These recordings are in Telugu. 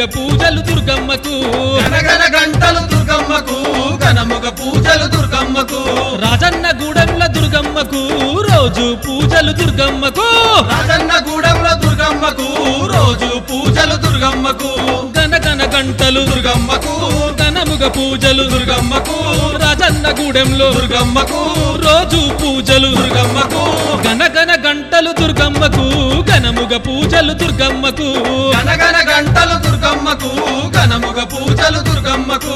పూజలు దుర్గమ్మకు గనగన గంటలు దుర్గమ్మకు ఘనముగ పూజలు దుర్గమ్మకు రాజన్న గూడెంల దుర్గమ్మకు రోజు పూజలు దుర్గమ్మకు రాజన్న గూడెంలో దుర్గమ్మకు రోజు పూజలు దుర్గమ్మకు గనగన గంటలు దుర్గమ్మకు ఘనముగ పూజలు దుర్గమ్మకు రాజన్న గూడెంలో దుర్గమ్మకు రోజు పూజలు దుర్గమ్మకు గనగన గంటలు దుర్గమ్మకు ఘనముగ పూజలు దుర్గమ్మకు గనగన గంటలు దుర్గమ్మకు ఘనముగ పూజలు దుర్గమ్మకు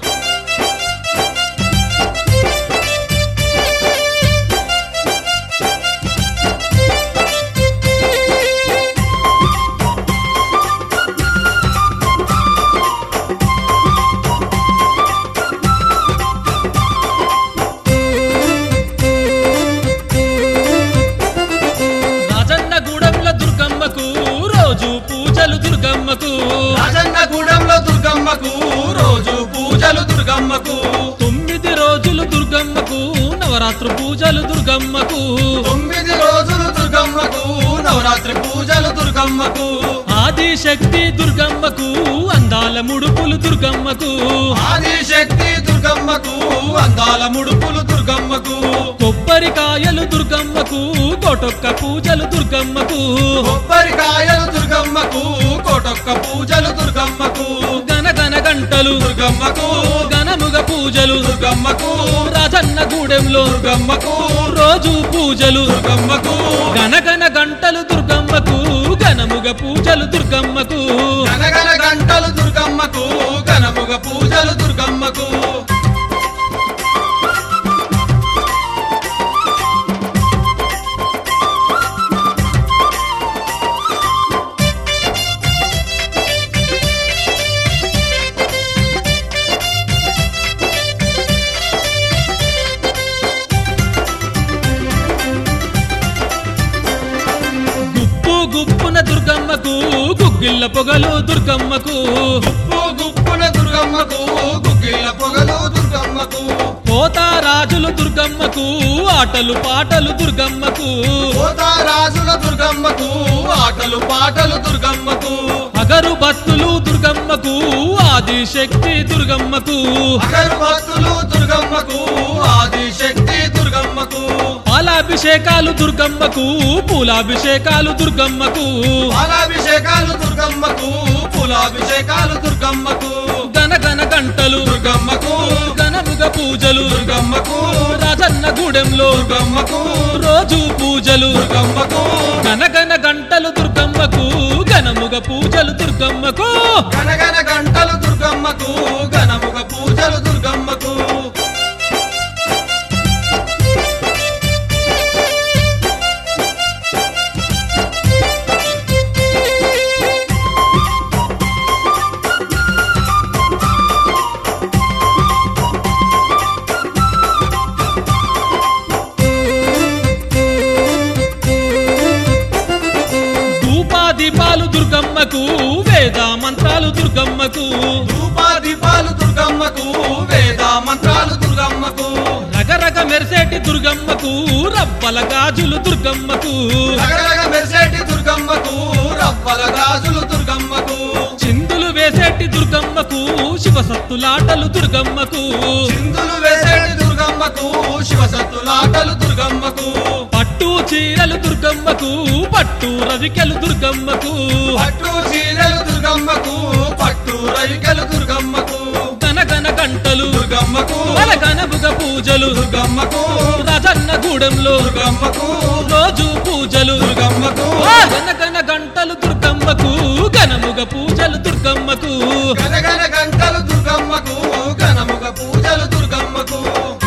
రాజన్న గూడెంల దుర్గమ్మకు రోజు పూజలు దుర్గమ్మకు రాజన్న గూడెంలో దుర్గమ్మకు రోజు పూజలు దుర్గమ్మకు తొమ్మిది రోజులు దుర్గమ్మకు నవరాత్రి పూజలు దుర్గమ్మకు తొమ్మిది రోజులు దుర్గమ్మకు నవరాత్రి పూజలు దుర్గమ్మకు ఆది శక్తి దుర్గమ్మకు అందాల ముడుపులు దుర్గమ్మకు ఆది శక్తి దుర్గమ్మకు అందాల ముడుపులు దుర్గమ్మకు కొబ్బరికాయలు దుర్గమ్మకు కోటొక్క పూజలు దుర్గమ్మకు కొబ్బరికాయలు దుర్గమ్మకు కోటొక్క పూజలు దుర్గమ్మకు గనగన గంటలు దుర్గమ్మకు ఘనముగ పూజలు దుర్గమ్మకు రాజన్న గూడెంలో దుర్గమ్మకు రోజు పూజలు దుర్గమ్మకు గనగన గంటలు దుర్గమ్మకు ఘనముగ పూజలు దుర్గమ్మకు గనగన గంటలు దుర్గమ్మకు ఘనముగ పూజలు దుర్గమ్మకు గుప్పు గుప్పున దుర్గమ్మకు గుగ్గిళ్ళ పొగలు దుర్గమ్మకు గుప్పు గుప్పున దుర్గమ్మకు గుగ్గిళ్ళ పొగలు దుర్గమ్మకు పోతారాజులు దుర్గమ్మకు ఆటలు పాటలు దుర్గమ్మకు రాజుల దుర్గమ్మకు ఆటలు పాటలు దుర్గమ్మకు అగరు భక్తులు దుర్గమ్మకు ఆది శక్తి దుర్గమ్మకు అగరు భక్తులు దుర్గమ్మకు ఆది శక్తి దుర్గమ్మకు పాలాభిషేకాలు దుర్గమ్మకు పూలాభిషేకాలు దుర్గమ్మకు పాలాభిషేకాలు దుర్గమ్మకు పూలాభిషేకాలు దుర్గమ్మకు గనగన గంటలు దుర్గమ్మకు గనముగ పూజలు దుర్గమ్మకు రాజన్న గూడెంలో దుర్గమ్మకు రోజు పూజలు దుర్గమ్మకు గనగన గంటలు దుర్గమ్మకు ఘనముగ పూజలు దుర్గమ్మకు గనగన గంటలు దుర్గమ్మకు ఘనముగ పూజలు దుర్గమ్మకు ధూపాదీపాలు దుర్గమ్మకు వేద మంత్రాలు దుర్గమ్మకు రూపాదీపాలు దుర్గమ్మకు వేద మంత్రాలు దుర్గమ్మకు రగరగ మెరిసేటి దుర్గమ్మకు రవ్వల గాజులు దుర్గమ్మకు రగరగ మెరిసేటి దుర్గమ్మకు రవ్వల గాజులు దుర్గమ్మకు చిందులు వేసేటి దుర్గమ్మకు శివసత్తులాటలు దుర్గమ్మకు చిందులు వేసేటి దుర్గమ్మకు శివసత్తులాటలు దుర్గమ్మకు పట్టు చీరలు దుర్గమ్మకు పట్టు రవికెలు దుర్గమ్మకు పట్టు చీరలు దుర్గమ్మకు పట్టు రవికెలు దుర్గమ్మకు గనగన గంటలు దుర్గమ్మకు గనబుగ పూజలు దుర్గమ్మకు రాజన్న గూడెంలో దుర్గమ్మకు రోజు పూజలు దుర్గమ్మకు గనగన గంటలు దుర్గమ్మకు ఘనముగ పూజలు దుర్గమ్మకు గనగన గంటలు దుర్గమ్మకు ఘనముగ పూజలు దుర్గమ్మకు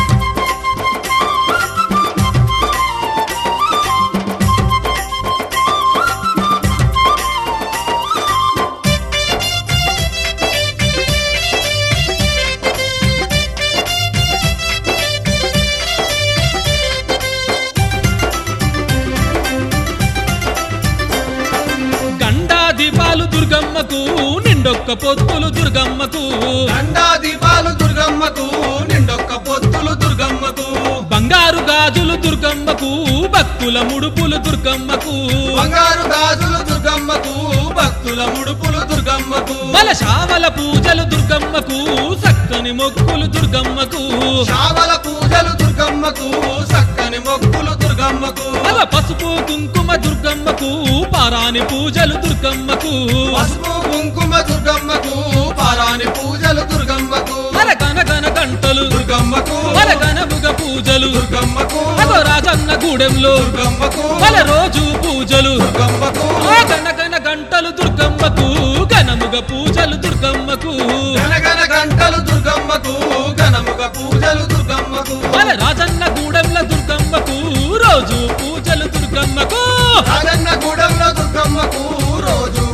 గండా దీపాలు దుర్గమ్మకు నిండొక్క పొత్తులు దుర్గమ్మకు దండా దీపాలు దుర్గమ్మకు నిండొక్క పొత్తులు దుర్గమ్మకు బంగారు గాజులు దుర్గమ్మకు భక్తుల ముడుపులు దుర్గమ్మకు బంగారు గాజులు దుర్గమ్మకు భక్తుల ముడుపులు దుర్గమ్మకు దుర్గమ్మకు బలశావల పూజలు దుర్గమ్మకు చక్కని మొక్కులు దుర్గమ్మకు శావల పూజలు దుర్గమ్మకు చక్కని మొక్కులు దుర్గమ్మకు అల పసుపు కుంకుమ దుర్గమ్మకు పారాని పూజలు దుర్గమ్మకు పసుపు కుంకుమ దుర్గమ్మకు పారాని పూజలు దుర్గమ్మకు అల గనగన గంటలు దుర్గమ్మకు అల గనముగ పూజలు దుర్గమ్మకు అగో రాజన్న గూడెంలో దుర్గమ్మకు అల రోజు పూజలు దుర్గమ్మకు ఆ గనగన గంటలు దుర్గమ్మకు ఘనముగ పూజలు దుర్గమ్మకు గనగన గంటలు దుర్గమ్మకు ఘనముగ పూజలు దుర్గమ్మకు అల రాజన్న గూడెంల దుర్గమ్మకు రోజు పూజలు దుర్గమ్మకు రాజన్న గూడెంలో దుర్గమ్మకు రోజు